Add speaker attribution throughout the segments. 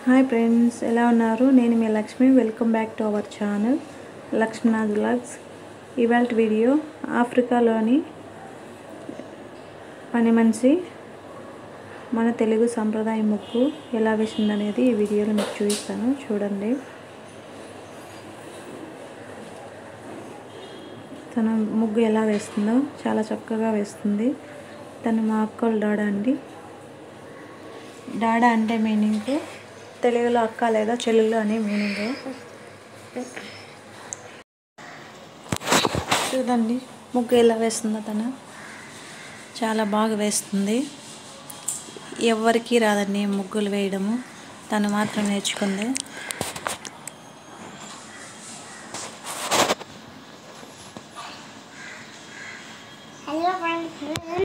Speaker 1: hi friends ఎలా ఉన్నారు నేను మీ Lakshmi welcome back to our channel Lakshminath vlogs ఇవాళ వీడియో ఆఫ్రికాలోని పని మనిషి మన తెలుగు సంప్రదాయ ముగ్గు ఎలా వేసిందనేది ఈ వీడియోలో మీకు చూపిస్తాను చూడండి తన ముగ్గు ఎలా వేస్తుందో చాలా చక్కగా వేస్తుంది తను మా అక్కల డాడా అండి డాడా అంటే మీనింగ్ తెలుగులో అక్క లేదా చెల్లెలు అనే మీనింగ్ చూడండి ముగ్గు ఎలా వేస్తుందో తను చాలా బాగా వేస్తుంది ఎవరికి రాదండి ముగ్గులు వేయడము తను మాత్రం నేర్చుకుంది
Speaker 2: హలో ఫ్రెండ్స్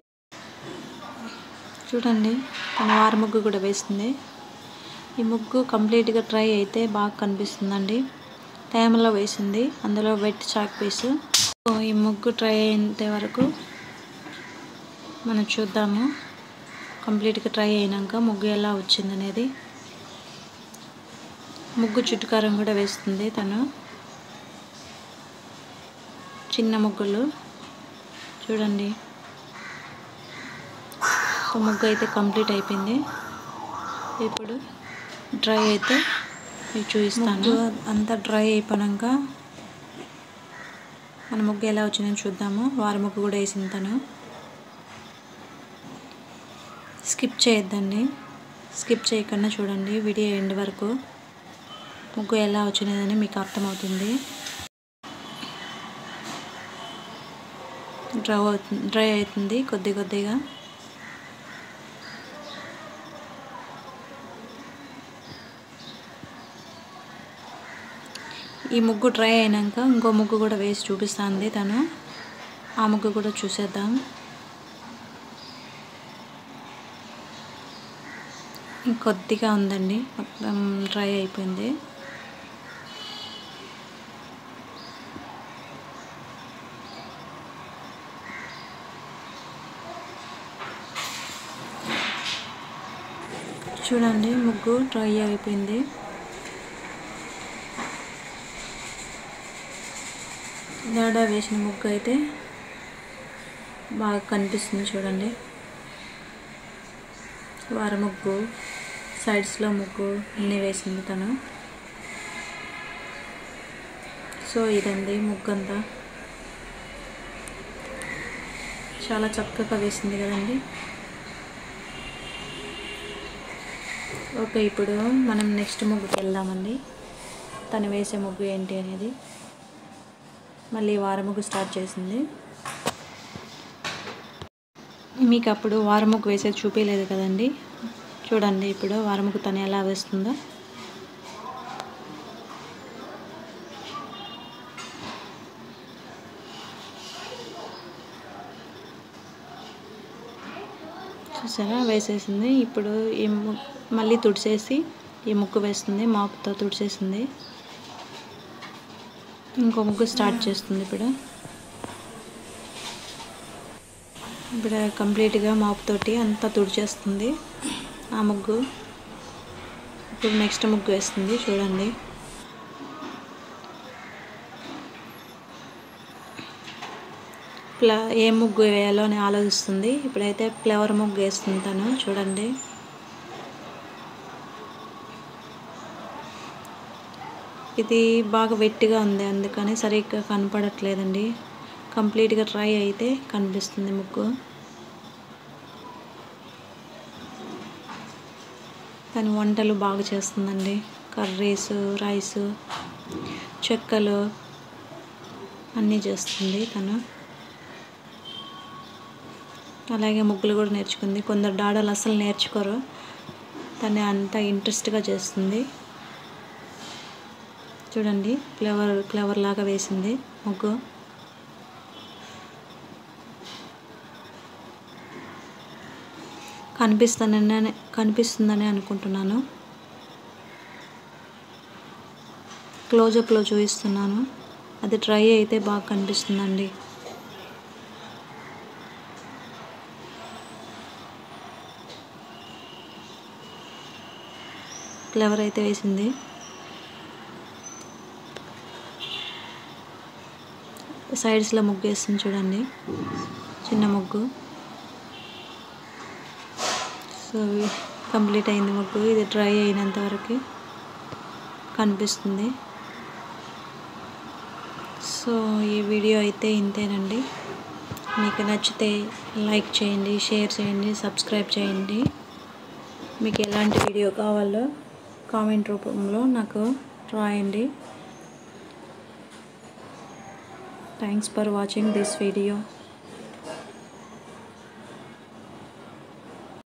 Speaker 1: చూడండి తన వారి ముగ్గు కూడా వేస్తుంది ఈ ముగ్గు కంప్లీట్గా ట్రై అయితే బాగా కనిపిస్తుందండి తేమలో వేసింది అందులో వెట్ చాక్ పీసు సో ఈ ముగ్గు ట్రై అయ్యేంత వరకు మనం చూద్దాము కంప్లీట్గా ట్రై అయినాక ముగ్గు ఎలా వచ్చింది అనేది ముగ్గు చుట్టుకారం కూడా వేస్తుంది తను చిన్న ముగ్గులు చూడండి సో ముగ్గు అయితే కంప్లీట్ అయిపోయింది ఇప్పుడు డ్రై అయితే మీకు చూపిస్తాను అంతా డ్రై అయిపోయాక మన ముగ్గు ఎలా వచ్చిందని చూద్దాము వారి ముగ్గు కూడా వేసింది తను స్కిప్ చేయొద్దండి స్కిప్ చేయకుండా చూడండి వీడియో ఎండ్ వరకు ముగ్గు ఎలా వచ్చినదని మీకు అర్థమవుతుంది డ్రై అవుతుంది డ్రై అవుతుంది కొద్ది కొద్దిగా ఈ ముగ్గు డ్రై అయినాక ఇంకో ముగ్గు కూడా వేసి చూపిస్తుంది తను ఆ ముగ్గు కూడా చూసేద్దాం ఇంకొద్దిగా ఉందండి మొత్తం డ్రై అయిపోయింది చూడండి ముగ్గు డ్రై అయిపోయింది దాడా వేసిన ముగ్గు అయితే బాగా కనిపిస్తుంది చూడండి వార ముగ్గు సైడ్స్లో ముగ్గు అన్నీ వేసింది తను సో ఇదండి ముగ్గు అంతా చాలా చక్కగా వేసింది కదండి ఓకే ఇప్పుడు మనం నెక్స్ట్ ముగ్గుకి వెళ్దామండి తను వేసే ముగ్గు ఏంటి అనేది మళ్ళీ వారం ముగ్గు స్టార్ట్ చేసింది మీకు అప్పుడు వారం ముగ్గు వేసేది చూపించలేదు కదండి చూడండి ఇప్పుడు వారం ముగ్గు తను ఎలా వేస్తుందో చూసారా వేసేసింది ఇప్పుడు ఈ ము- మళ్ళీ తుడిచేసి ఈ ముగ్గు వేస్తుంది మాపుతో తుడిచేసింది ఇంకో ముగ్గు స్టార్ట్ చేస్తుంది ఇప్పుడు ఇప్పుడు కంప్లీట్గా మాపుతోటి అంతా తుడిచేస్తుంది ఆ ముగ్గు ఇప్పుడు నెక్స్ట్ ముగ్గు వేస్తుంది చూడండి ప్ల ఏ ముగ్గు వేయాలో అని ఆలోచిస్తుంది ఇప్పుడైతే ఫ్లవర్ ముగ్గు వేస్తుంది తను చూడండి ఇది బాగా వెట్టిగా ఉంది అందుకని సరిగ్గా కనపడట్లేదండి కంప్లీట్గా ట్రై అయితే కనిపిస్తుంది ముగ్గు తను వంటలు బాగా చేస్తుందండి కర్రీస్ రైస్ చెక్కలు అన్నీ చేస్తుంది తను అలాగే ముగ్గులు కూడా నేర్చుకుంది కొందరు డాడలు అసలు నేర్చుకోరు తను అంత ఇంట్రెస్ట్గా చేస్తుంది చూడండి ఫ్లవర్ ఫ్లవర్ లాగా వేసింది ముగ్గు కనిపిస్తుందని కనిపిస్తుందని అనుకుంటున్నాను క్లోజప్లో చూపిస్తున్నాను అది ట్రై అయితే బాగా కనిపిస్తుందండి ఫ్లవర్ అయితే వేసింది సైడ్స్లో ముగ్గు వేస్తుంది చూడండి చిన్న ముగ్గు సో కంప్లీట్ అయింది ముగ్గు ఇది డ్రై అయినంత వరకు కనిపిస్తుంది సో ఈ వీడియో అయితే ఇంతేనండి మీకు నచ్చితే లైక్ చేయండి షేర్ చేయండి సబ్స్క్రైబ్ చేయండి మీకు ఎలాంటి వీడియో కావాలో కామెంట్ రూపంలో నాకు రాయండి thanks for watching this video